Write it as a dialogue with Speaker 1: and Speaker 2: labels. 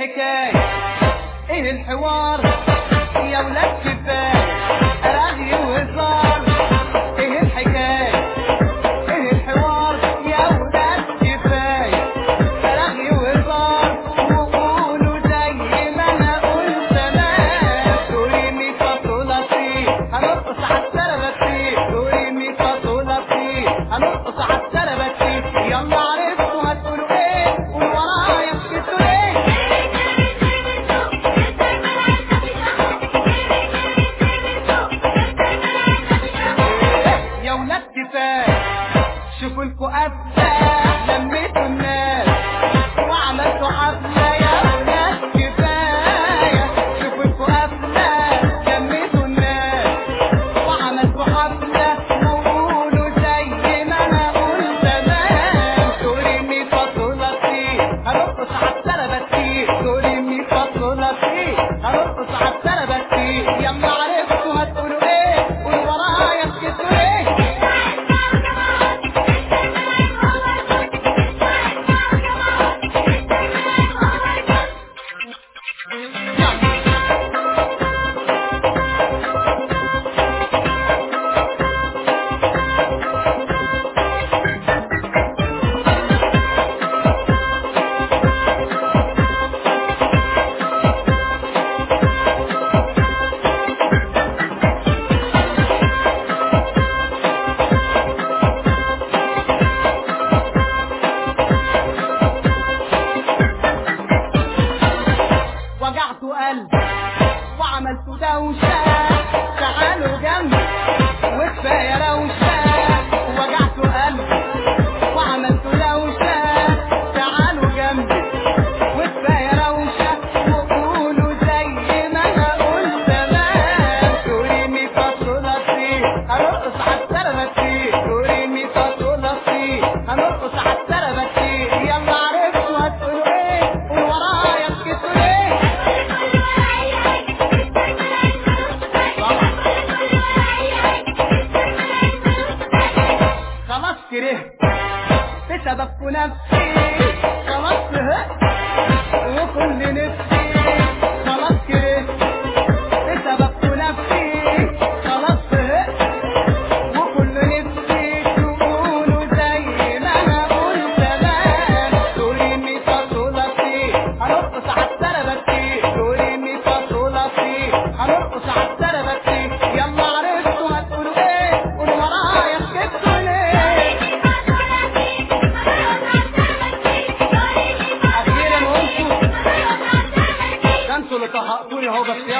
Speaker 1: الحكاية ايه الحوار يا ولاد كفاية رغي وهزار ايه الحكاية ايه الحوار يا ولاد كفاية رغي وهزار وقولوا زي ما انا قلت زمان دوري مي فاصولتي هنرقص على السربتي دوري مي فاصولتي هنرقص على السربتي يلا عرفتوا هتقولوا ايه قولوا ورايا بتقولوا ايه يا ولاد كفايه شوفوا لكوا أفتح لميتوا الناس وعملتوا حفلة يا ولاد كفاية شوفوا لكوا أفتح لميتوا الناس وعملتوا حفلة وقولوا زي ما أنا قلت زمان دوري مي فاصولتي هنرقص على السربتي دوري مي فاصولتي هنرقص على السربتي يلا عرفتوا هتقولوا ايه قولوا ورايا بتقولوا ايه وجعت قلب وعملت دوشة تعالوا جنبي وكفاية روشة وجعت قلب وعملت دوشة تعالوا جنبي وكفاية روشة وقولوا زي ما انا قلت زمان دوري مي فاصولتي هنرقص على السربتي دوري مي فاصولتي هنرقص على السربتي يلا عرفتوا هتقولوا ايه قولوا ورايا بتقولوا ايه خلاص كرهت بسببكوا نفسي خلاص زهقت وكل نفسي خلاص كرهت بسببكوا نفسي خلاص زهقت وكل نفسي تقولوا زي ما انا قلت زمان دوري مي فاصولتي هنرقص على السربتي دوري مي فاصولتي هنرقص على السربتي يلا عرفتوا هتقولوا ايه قولوا ورايا بتقولوا ايه اخيرا وانتوا ده انتوا اللي طهقتوني اهو بس